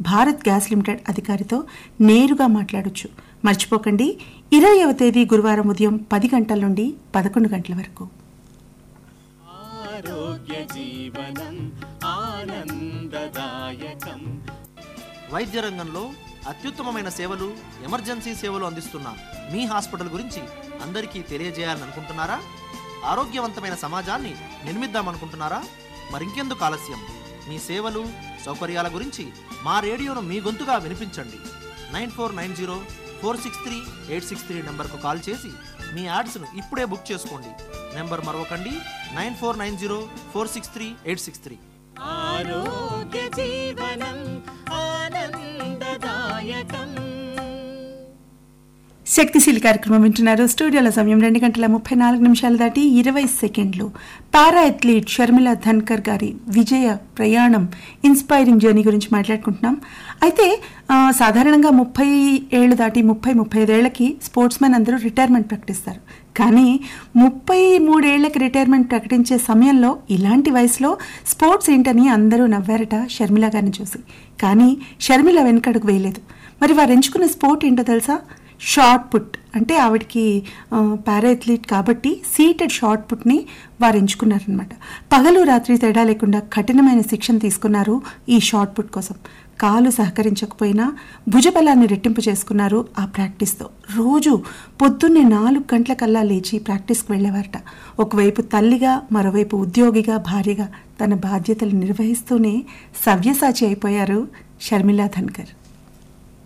Bharat gas limited అధికారితో నేరుగా మాట్లాడొచ్చు మర్చిపోకండి ఇరవైవ తేదీ గురువారం ఉదయం పది గంటల నుండి పదకొండు గంటల వరకు ఆరోగ్య జీవనం ఆనందదాయకం వైద్య రంగంలో అత్యుత్తమమైన సేవలు ఎమర్జెన్సీ సేవలు అందిస్తున్న మీ హాస్పిటల్ గురించి అందరికీ తెలియజేయాలని అనుకుంటున్నారా ఆరోగ్యవంతమైన సమాజాన్ని నిర్మిద్దామనుకుంటున్నారా మరింకెందుకు ఆలస్యం మీ సేవలు సౌకర్యాల గురించి మా రేడియోను మీ గొంతుగా వినిపించండి nine four nine zero four six three eight six three నెంబర్కు కాల్ చేసి మీ యాడ్స్ను ఇప్పుడే బుక్ చేసుకోండి నెంబర్ మరొకండి nine four nine zero four six three eight six three ఆరోగ్య జీవనం ఆనందదాయకం శక్తిశీలి కార్యక్రమం వింటున్నారు స్టూడియోల సమయం రెండు గంటల ముప్పై నాలుగు నిమిషాలు దాటి ఇరవై సెకండ్లు పారా అథ్లీట్ షర్మిల ధన్కర్ గారి విజయ ప్రయాణం ఇన్స్పైరింగ్ జర్నీ గురించి మాట్లాడుకుంటున్నాం అయితే ఆ, సాధారణంగా ముప్పై ఏళ్ళు దాటి ముప్పై ముప్పై ఐదేళ్లకి స్పోర్ట్స్ మెన్ అందరూ రిటైర్మెంట్ ప్రకటిస్తారు కానీ ముప్పై మూడేళ్లకి రిటైర్మెంట్ ప్రకటించే సమయంలో ఇలాంటి వయసులో స్పోర్ట్స్ ఏంటని అందరూ నవ్వారట షర్మిల గారిని చూసి కానీ షర్మిల వెనుకడుగు వేయలేదు మరి వారు ఎంచుకున్న స్పోర్ట్ ఏంటో తెలుసా షార్ట్ పుట్ అంటే ఆవిడకి పారా అథ్లీట్ కాబట్టి సీటెడ్ షార్ట్ పుట్ని వారు ఎంచుకున్నారనమాట పగలు రాత్రి తేడా లేకుండా కఠినమైన శిక్షణ తీసుకున్నారు ఈ షార్ట్ పుట్ కోసం కాలు సహకరించకపోయినా భుజబలాన్ని రెట్టింపు చేసుకున్నారు ఆ ప్రాక్టీస్తో రోజు పొద్దున్నే నాలుగు గంటలకల్లా లేచి ప్రాక్టీస్కి వెళ్ళేవారట ఒకవైపు తల్లిగా మరోవైపు ఉద్యోగిగా భార్యగా తన బాధ్యతలు నిర్వహిస్తూనే సవ్యసాచి అయిపోయారు షర్మిలా ధన్కర్